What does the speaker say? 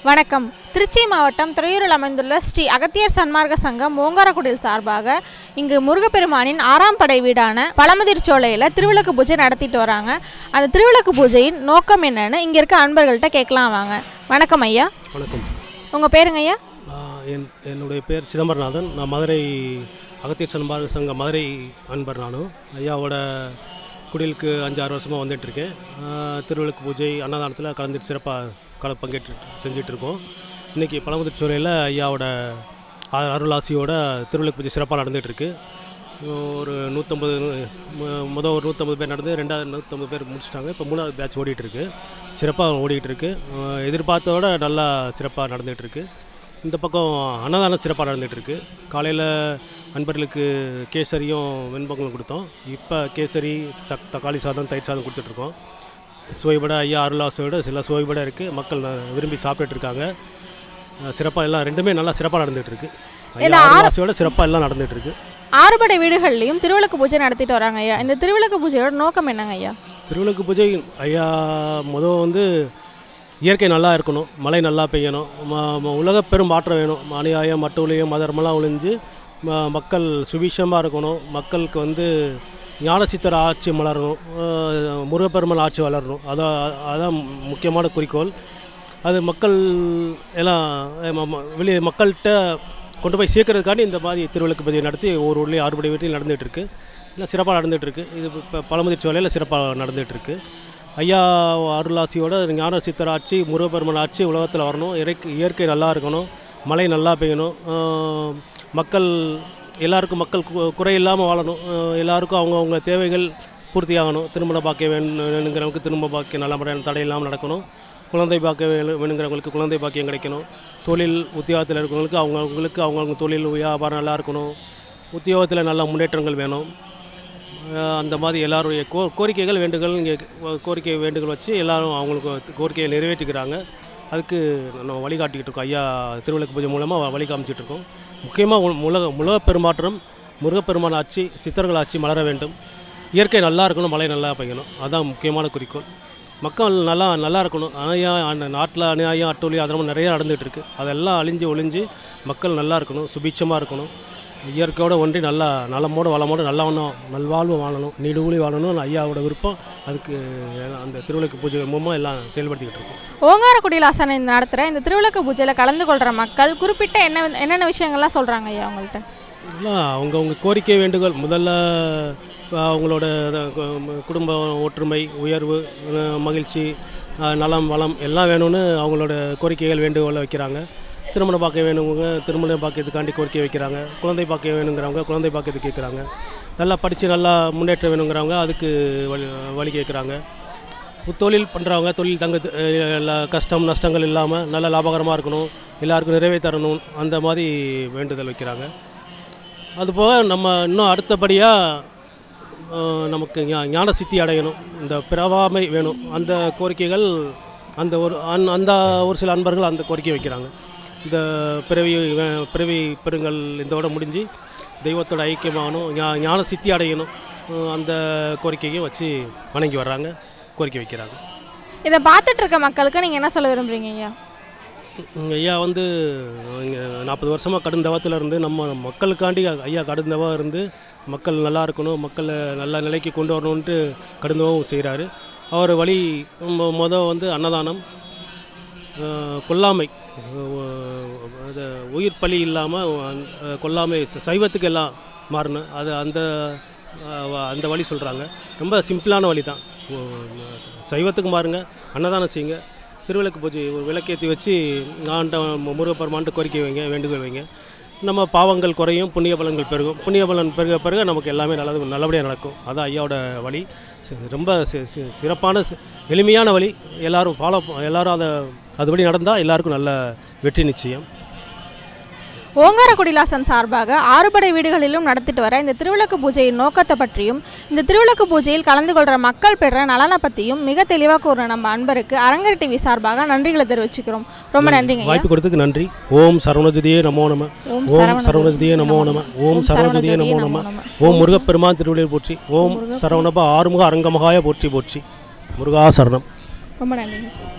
வணக்கம் திருச்சி மாவட்டம் துறையூரில் அமைந்துள்ள ஸ்ரீ அகத்தியர் சன்மார்க்க சங்கம் ஓங்காரக்குடில் சார்பாக இங்கு முருகப்பெருமானின் ஆறாம் படை வீடான பழமுதிர் சோலையில் திருவிளக்கு பூஜை நடத்திட்டு வராங்க அந்த திருவிளக்கு பூஜையின் நோக்கம் என்னன்னு இங்கே இருக்க அன்பர்கள்ட்ட கேட்கலாம் வாங்க வணக்கம் ஐயா வணக்கம் உங்கள் பேருங்க ஐயா நான் என் என்னுடைய பேர் சிதம்பரநாதன் நான் மதுரை அகத்தியர் சன்மார்க்க சங்க மதுரை அன்பர் நானும் ஐயாவோட குடிலுக்கு அஞ்சாறு வருஷமாக வந்துட்டுருக்கேன் திருவிளக்கு பூஜை அன்னதானத்தில் கலந்துட்டு சிறப்பாக கல பங்கேற்று செஞ்சிட்ருக்கோம் இன்றைக்கி பழமுதிர் சோலையில் ஐயாவோட அ- அருளாசியோட திருவிளக்கு பூஜை சிறப்பாக நடந்துகிட்ருக்கு ஒரு நூற்றம்பது மொதல் ஒரு நூற்றம்பது பேர் நடந்து ரெண்டாவது நூற்றம்பது பேர் முடிச்சிட்டாங்க இப்போ மூணாவது பேட்ச் ஓடிட்டுருக்கு சிறப்பாக ஓடிட்டுருக்கு எதிர்பார்த்தோட நல்லா சிறப்பாக நடந்துகிட்ருக்கு இந்த பக்கம் அன்னதானம் சிறப்பாக நடந்துகிட்ருக்கு காலையில் நண்பர்களுக்கு கேசரியும் வெண்பொங்கலும் கொடுத்தோம் இப்போ கேசரி சக் தக்காளி சாதம் தயிர் சாதம் கொடுத்துட்ருக்கோம் சுவைபட ஐயா அருளாசோட சில சுவைபட இருக்குது மக்கள் ந- விரும்பி சாப்பிட்டுட்டு இருக்காங்க சிறப்பாக எல்லாம் ரெண்டுமே நல்லா சிறப்பாக நடந்துகிட்ருக்கு ஐயா அருளாசையோட சிறப்பாக எல்லாம் நடந்துகிட்ருக்கு ஆறுபடை வீடுகள்லையும் திருவிளக்கு பூஜை நடத்திட்டு வராங்க ஐயா இந்த திருவிளக்கு பூஜையோட நோக்கம் என்னங்க ஐயா திருவிளக்கு பூஜை ஐயா முதல் வந்து இயற்கை நல்லா இருக்கணும் மழை நல்லா பெய்யணும் ம ம- உலக பெரும் மாற்றம் வேணும் அநியாயம் மட்டொழியம் மதர்மெல்லாம் ஒழிஞ்சு ம- மக்கள் சுபிஷமாக இருக்கணும் மக்களுக்கு வந்து ஞானசித்தர் ஆட்சி மலரணும் அஹ் முருகப்பெருமாள் ஆட்சி வளரணும் அதான் அதான் முக்கியமான குறிக்கோள் அது மக்கள் எல்லாம் அஹ் ம- ம- வெளியே மக்கள்கிட்ட கொண்டு போய் சேர்க்கறதுக்காண்டி இந்த மாதிரி திருவிளக்கு பூஜை நடத்தி ஒரு ஊர்லேயும் அறுபடை வீட்டில் நடந்துகிட்டு இருக்கு எல்லாம் சிறப்பாக நடந்துகிட்டு இருக்கு இது இப்போ பழமுதிர் சோலையில் சிறப்பாக நடந்துகிட்டு இருக்கு ஐயா அருளாசியோட ஞான சித்தர் ஆட்சி முருகப்பெருமான் ஆட்சி உலகத்தில் வரணும் இயற்கை இயற்கை நல்லா இருக்கணும் மழை நல்லா பெய்யணும் ஆஹ் மக்கள் எல்லாருக்கும் மக்கள் கு- குறை இல்லாமல் வாழணும் ஆஹ் எல்லாருக்கும் அவங்கவுங்க தேவைகள் பூர்த்தியாகணும் திருமண பாக்கியம் வேணும் வேணுங்கிறவங்களுக்கு திரும்ப பாக்கியம் நல்ல முறையான தடை இல்லாமல் நடக்கணும் குழந்தை பாக்கியம் வேணும் வேணுங்கிறவங்களுக்கு குழந்தை பாக்கியம் கிடைக்கணும் தொழில் உத்தியோகத்தில் இருக்கிறவங்களுக்கு அவங்கவுங்களுக்கு அவங்கவுங்க தொழில் வியாபாரம் நல்லா இருக்கணும் உத்தியோகத்தில் நல்ல முன்னேற்றங்கள் வேணும் அஹ் அந்த மாதிரி எல்லாருடைய கோ கோரிக்கைகள் வேண்டுகள் இங்கே கோரிக்கை வேண்டுகள் வச்சு எல்லாரும் அவங்களுக்கு கோரிக்கையை நிறைவேற்றிக்கிறாங்க அதுக்கு நம்ம வழிகாட்டிக்கிட்டு இருக்கோம் ஐயா திருவிளக்கு பூஜை மூலமாக வழி காமிச்சிட்டு இருக்கோம் முக்கியமாக உலக உலக பெருமாற்றம் முருகப்பெருமான் ஆட்சி சித்தர்கள் ஆட்சி மலர வேண்டும் இயற்கை நல்லா இருக்கணும் மழை நல்லா பெய்யணும் அதான் முக்கியமான குறிக்கோள் மக்கள் நல்லா நல்லா இருக்கணும் அநியாயம் அந்த நாட்டில் அநியாயம் அட்டூழியம் அதெல்லாம் நிறைய நடந்துகிட்டு இருக்கு அதெல்லாம் அழிஞ்சு ஒழிஞ்சு மக்கள் நல்லா இருக்கணும் சுபிட்சமாக இருக்கணும் இயற்கையோட ஒன்றி நல்லா நலமோடு வளமோடு நல்லா ஒன்றும் நல்வாழ்வு வாழணும் நீடூழி வாழணும் ஐயாவோட விருப்பம் அதுக்கு அந்த திருவிளக்கு பூஜை மூலமாக எல்லாம் செயல்படுத்திக்கிட்டு இருக்கோம் ஓங்காரக்குடியில் ஆசனை நடத்துகிற இந்த திருவிளக்கு பூஜையில் கலந்து கொள்கிற மக்கள் குறிப்பிட்ட என்ன என்னென்ன விஷயங்கள்லாம் சொல்கிறாங்க ஐயா அவங்கள்ட்ட எல்லாம் அவங்கவுங்க கோரிக்கை வேண்டுகோள் முதல்ல அஹ், அவங்களோட அஹ், கு- குடும்ப ஒற்றுமை உயர்வு அஹ், மகிழ்ச்சி அஹ், நலம் வளம் எல்லாம் வேணும்னு அவங்களோட கோரிக்கைகள் வேண்டுகோளை வைக்கிறாங்க திருமண பாக்கியம் வேணுங்க திருமண பாக்கியத்துக்காண்டி கோரிக்கை வைக்கிறாங்க குழந்தை பாக்கியம் வேணுங்கிறவங்க குழந்தை பாக்கியத்துக்கு கேட்குறாங்க நல்லா படித்து நல்லா முன்னேற்றம் வேணுங்கிறவங்க அதுக்கு வழி வழி கேட்குறாங்க தொழில் பண்ணுறவங்க தொழில் தங்க எல்லா கஷ்டம் நஷ்டங்கள் இல்லாமல் நல்ல லாபகரமாக இருக்கணும் எல்லாருக்கும் நிறைவே தரணும் அந்த மாதிரி வேண்டுதல் வைக்கிறாங்க அதுபோக நம்ம இன்னும் அடுத்தபடியாக நமக்கு ஞா- ஞான சித்தி அடையணும் இந்த பிறவாமை வேணும் அந்த கோரிக்கைகள் அந்த ஒரு அந் அந்த ஒரு சில அன்பர்கள் அந்த கோரிக்கை வைக்கிறாங்க இந்த பிறவி வே- பிறவி பெருங்கள் இதோட முடிஞ்சு தெய்வத்தோட ஐக்கியமாகணும் ஞா- ஞான சித்தி அடையணும் அஹ் அந்த கோரிக்கையும் வச்சு வணங்கி வர்றாங்க கோரிக்கை வைக்கிறாங்க இதை பார்த்துட்டு இருக்க மக்களுக்கு நீங்கள் என்ன சொல்ல விரும்புறீங்க ஐயா ம், ஐயா வந்து இங்கே நாற்பது வருஷமாக கடும் தவத்தில் இருந்து நம்ம மக்களுக்காண்டி ஐயா கடும் தவம் இருந்து மக்கள் நல்லா இருக்கணும் மக்களை நல்ல நிலைக்கு கொண்டு வரணுன்ட்டு கடுந்தவம் செய்கிறாரு அவர் வழி மொ- மொத வந்து அன்னதானம் அஹ், கொல்லாமை அஹ், அது உயிர் பலி இல்லாமல் கொல்லாமை ச- சைவத்துக்கு எல்லாம் மாறணும் அது அந்த அஹ், வ- அந்த வழி சொல்கிறாங்க ரொம்ப சிம்பிளான வழி தான் சைவத்துக்கு மாறுங்க அன்னதானம் செய்யுங்க திருவிளக்கு பூஜை ஒரு விளக்கேற்றி வச்சு ஆண்ட முருகப்பெருமான்ட்டு கோரிக்கை வைங்க வேண்டுகோள் வைங்க நம்ம பாவங்கள் குறையும் புண்ணிய பலன்கள் பெருகும் புண்ணிய பலன் பெருக பெருக நமக்கு எல்லாமே நல்லது நல்லபடியாக நடக்கும் அதான் ஐயாவோட வழி சி- ரொம்ப சி- சி- சிறப்பான சி- எளிமையான வழி எல்லாரும் ஃபாலோ எல்லாரும் அதை அதுபடி நடந்தால் எல்லாருக்கும் நல்ல வெற்றி நிச்சயம் ஓங்காரக்குடிலாசன் சார்பாக ஆறுபடை வீடுகளிலும் நடத்திட்டு வர இந்த திருவிளக்கு பூஜையின் நோக்கத்தை பற்றியும் இந்த திருவிளக்கு பூஜையில் கலந்து கொள்கிற மக்கள் பெற நலனை பற்றியும் மிக தெளிவாக கூறின நம்ம அன்பருக்கு அரங்கர் டிவி சார்பாக நன்றிகளை தெரிவிச்சுக்கிறோம் ரொம்ப நன்றிங்க ஐயா வாய்ப்பு கொடுத்ததுக்கு நன்றி ஓம் சரவணஜதியே நமோ நம ஓம் ஓம் சரவணஜதியே நமோ நம ஓம் சரவணஜதியே நமோ நம ஓம் முருகப்பெருமான் திருவிழியை போற்றி ஓம் சரவணப ஆறுமுக அரங்கமகாய போற்றி போற்றி முருகா சரணம் ரொம்ப நன்றிங்க